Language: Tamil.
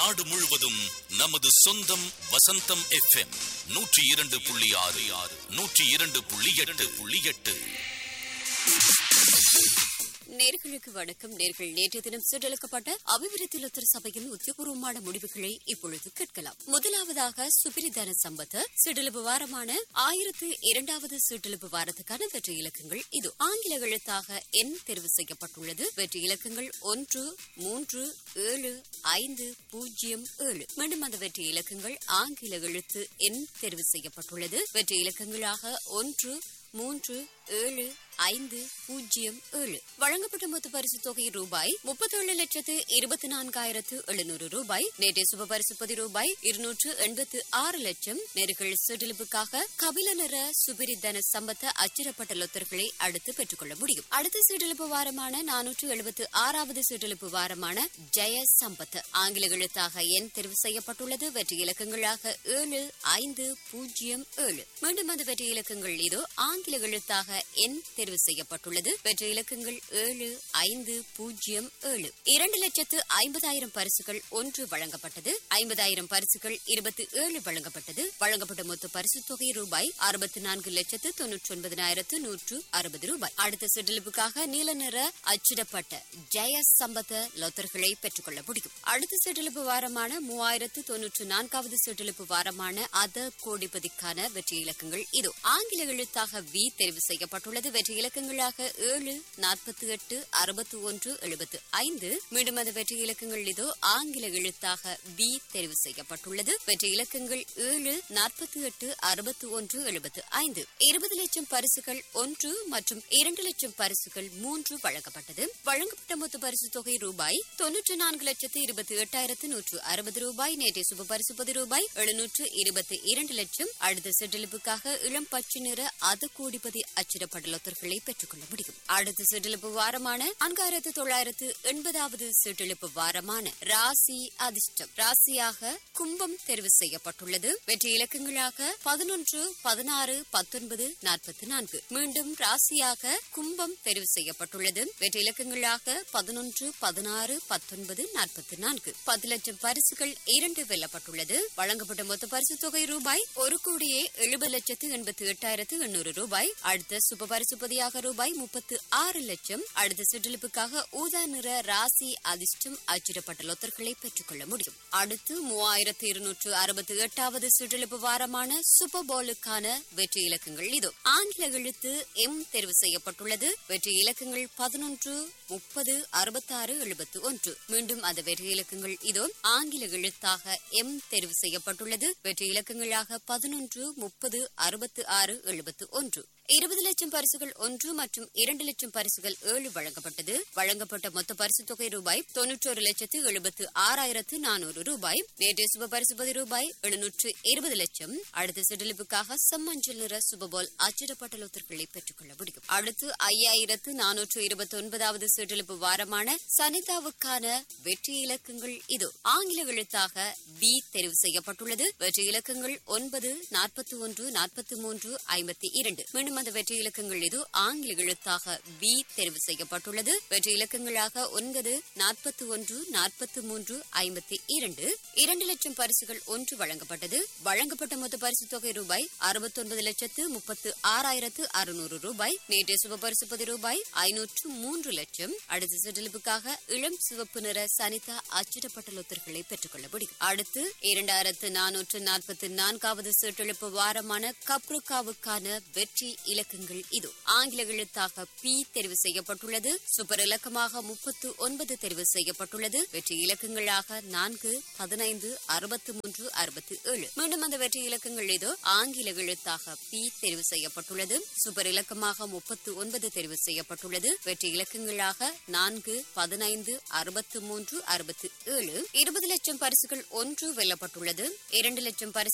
நாடு முழுவதும் நமது சொந்தம் வசந்தம் எஃப்எம் நூற்றி இரண்டு புள்ளி ஆறு ஆறு நூற்றி இரண்டு புள்ளி எட்டு புள்ளி எட்டு நேர்களுக்கு வணக்கம் நேர்கள் நேற்றைய தினம் சீட்டளிக்கப்பட்ட அபிவிருத்தி லொத்தர் சபையின் உத்தியோகபூர்வமான முடிவுகளை இப்பொழுது கேட்கலாம் முதலாவதாக சுபிரிதான சம்பத் சீட்டெழுப்பு வாரமான ஆயிரத்து இரண்டாவது சீட்டெழுப்பு வாரத்துக்கான வெற்றி இலக்கங்கள் இது ஆங்கில எழுத்தாக எண் தேர்வு செய்யப்பட்டுள்ளது வெற்றி இலக்கங்கள் ஒன்று மூன்று ஏழு ஐந்து பூஜ்ஜியம் ஏழு மீண்டும் அந்த வெற்றி இலக்கங்கள் ஆங்கில எழுத்து எண் தேர்வு செய்யப்பட்டுள்ளது வெற்றி இலக்கங்களாக ஒன்று மூன்று ஏழு ஐந்து பூஜ்ஜியம் ஏழு வழங்கப்பட்ட மொத்த பரிசு தொகை ரூபாய் முப்பத்தேழு லட்சத்து இருபத்தி நான்காயிரத்து எழுநூறு ரூபாய் நேற்றைய சுப பரிசு பதி ரூபாய் இருநூற்று எண்பத்து ஆறு லட்சம் நேர்கள் சுற்றிலுப்புக்காக கபில நிற சுபிரி தன சம்பத்த அச்சிடப்பட்ட லொத்தர்களை அடுத்து பெற்றுக்கொள்ள முடியும் அடுத்த சீட்டெழுப்பு வாரமான நானூற்று எழுபத்து ஆறாவது சீட்டெழுப்பு வாரமான ஜெய சம்பத் ஆங்கில எழுத்தாக எண் தெரிவு செய்யப்பட்டுள்ளது வெற்றி இலக்கங்களாக ஏழு ஐந்து பூஜ்ஜியம் ஏழு மீண்டும் அந்த வெற்றி இலக்கங்கள் இதோ ஆங்கில எழுத்தாக எண் தேர்வு செய்யப்பட்டுள்ளது வெற்றி இலக்கங்கள் ஏழு ஐந்து பூஜ்ஜியம் ஏழு இரண்டு லட்சத்து ஐம்பதாயிரம் பரிசுகள் ஒன்று வழங்கப்பட்டது ஐம்பதாயிரம் பரிசுகள் இருபத்தி ஏழு வழங்கப்பட்டது வழங்கப்பட்ட மொத்த பரிசு தொகை ரூபாய் அறுபத்தி நான்கு லட்சத்து தொன்னூற்றி ஒன்பதினாயிரத்து நூற்று அறுபது ரூபாய் அடுத்த சிற்றிலிப்புக்காக நீல நிற அச்சிடப்பட்ட ஜெய சம்பத லொத்தர்களை பெற்றுக்கொள்ள முடியும் அடுத்த சிற்றிலிப்பு வாரமான மூவாயிரத்து தொன்னூற்று நான்காவது சிற்றிலிப்பு வாரமான அத கோடிபதிக்கான வெற்றி இலக்கங்கள் இது ஆங்கில எழுத்தாக வி தெரிவு செய்யப்பட்டுள்ளது வெற்றி இலக்கங்களாக ஏழு நாற்பத்தி எட்டு அறுபத்தி ஒன்று எழுபத்து ஐந்து மீண்டும் அந்த வெற்றி இலக்கங்கள் இதோ ஆங்கில எழுத்தாக பி தெரிவு செய்யப்பட்டுள்ளது வெற்றி இலக்கங்கள் ஏழு நாற்பத்தி எட்டு அறுபத்தி ஒன்று எழுபத்து ஐந்து இருபது லட்சம் பரிசுகள் ஒன்று மற்றும் இரண்டு லட்சம் பரிசுகள் மூன்று வழங்கப்பட்டது வழங்கப்பட்ட மொத்த பரிசு தொகை ரூபாய் தொன்னூற்று நான்கு லட்சத்து இருபத்தி எட்டாயிரத்து நூற்று அறுபது ரூபாய் நேற்றைய சுப பரிசு பதி ரூபாய் எழுநூற்று இருபத்தி இரண்டு லட்சம் அடுத்த செட்டிலிப்புக்காக இளம் பச்சை நிற அது கோடிபதி அச்சிடப்பட்ட லொத்தர்களை பெற்றுக்கொள்ள முடியும் அடுத்த சீட்டெழுப்பு வாரமான நான்காயிரத்து தொள்ளாயிரத்து எண்பதாவது சீட்டெழுப்பு வாரமான ராசி அதிர்ஷ்டம் ராசியாக கும்பம் தெரிவு செய்யப்பட்டுள்ளது வெற்றி இலக்கங்களாக பதினொன்று பதினாறு பத்தொன்பது நாற்பத்தி நான்கு மீண்டும் ராசியாக கும்பம் தெரிவு செய்யப்பட்டுள்ளது வெற்றி இலக்கங்களாக பதினொன்று பதினாறு பத்தொன்பது நாற்பத்தி நான்கு பத்து லட்சம் பரிசுகள் இரண்டு வெல்லப்பட்டுள்ளது வழங்கப்பட்ட மொத்த பரிசு தொகை ரூபாய் ஒரு கோடியே எழுபது லட்சத்து எண்பத்தி எட்டாயிரத்து எண்ணூறு ரூபாய் அடுத்த சுப பரிசுப்பதியாக ரூபாய் முப்பத்து ஆறு லட்சம் அடுத்த சுற்றிலிப்புக்காக ஊதா நிற ராசி அதிர்ஷ்டம் அச்சிடப்பட்ட லொத்தர்களை பெற்றுக்கொள்ள முடியும் அடுத்து மூவாயிரத்து இருநூற்று அறுபத்தி எட்டாவது சுற்றிலிப்பு வாரமான சூப்பர் போலுக்கான வெற்றி இலக்கங்கள் இது ஆங்கில எழுத்து எம் தேர்வு செய்யப்பட்டுள்ளது வெற்றி இலக்கங்கள் பதினொன்று முப்பது அறுபத்தாறு எழுபத்து ஒன்று மீண்டும் அந்த வெற்றி இலக்கங்கள் இதோ ஆங்கில எழுத்தாக எம் தேர்வு செய்யப்பட்டுள்ளது வெற்றி இலக்கங்களாக பதினொன்று முப்பது அறுபத்து ஆறு எழுபத்து ஒன்று இருபது லட்சம் பரிசுகள் ஒன்று மற்றும் இரண்டு லட்சம் பரிசுகள் ஏழு வழங்கப்பட்டது வழங்கப்பட்ட மொத்த பரிசு தொகை ரூபாய் தொன்னூற்றொரு லட்சத்து எழுபத்து ஆறாயிரத்து நானூறு ரூபாய் நேற்றைய சுப பரிசுபதி ரூபாய் எழுநூற்று இருபது லட்சம் அடுத்த சிடலிப்புக்காக செம்மஞ்சள் நிற சுபபோல் அச்சிடப்பட்ட லொத்தர்களை பெற்றுக்கொள்ள முடியும் அடுத்து ஐயாயிரத்து நானூற்று இருபத்தி ஒன்பதாவது சிடலிப்பு வாரமான சனிதாவுக்கான வெற்றி இலக்கங்கள் இது ஆங்கில எழுத்தாக பி தெரிவு செய்யப்பட்டுள்ளது வெற்றி இலக்கங்கள் ஒன்பது நாற்பத்தி ஒன்று நாற்பத்தி மூன்று ஐம்பத்தி இரண்டு மீண்டும் அந்த வெற்றி இலக்கங்கள் இது ஆங்கில எழுத்தாக பி தெரிவு செய்யப்பட்டுள்ளது வெற்றி இலக்கங்களாக ஒன்பது நாற்பத்தி ஒன்று நாற்பத்தி மூன்று ஐம்பத்தி இரண்டு இரண்டு லட்சம் பரிசுகள் ஒன்று வழங்கப்பட்டது வழங்கப்பட்ட மொத்த பரிசு தொகை ரூபாய் அறுபத்தி ஒன்பது லட்சத்து முப்பத்து ஆறாயிரத்து அறுநூறு ரூபாய் நேற்றைய சுப பரிசுப்பது ரூபாய் ஐநூற்று மூன்று லட்சம் அடுத்த சிற்றிலிப்புக்காக இளம் சிவப்பு நிற சனிதா அச்சிடப்பட்ட லொத்தர்களை பெற்றுக்கொள்ள முடியும் அடுத்து இரண்டாயிரத்து நானூற்று நாற்பத்தி நான்காவது சீட்டெழுப்பு வாரமான கப்ருக்காவுக்கான வெற்றி இலக்கங்கள் இது ஆங்கில எழுத்தாக பி தெரிவு செய்யப்பட்டுள்ளது சூப்பர் இலக்கமாக முப்பத்து ஒன்பது தெரிவு செய்யப்பட்டுள்ளது வெற்றி இலக்கங்களாக நான்கு பதினைந்து அறுபத்தி மூன்று அறுபத்தி ஏழு மீண்டும் அந்த வெற்றி இலக்கங்கள் இதோ ஆங்கில எழுத்தாக பி தெரிவு செய்யப்பட்டுள்ளது சூப்பர் இலக்கமாக முப்பத்து ஒன்பது தெரிவு செய்யப்பட்டுள்ளது வெற்றி இலக்கங்களாக நான்கு பதினைந்து அறுபத்து மூன்று அறுபத்தி ஏழு இருபது லட்சம் பரிசுகள் ஒன்று வெல்லப்பட்டுள்ளது இரண்டு லட்சம் பரிசு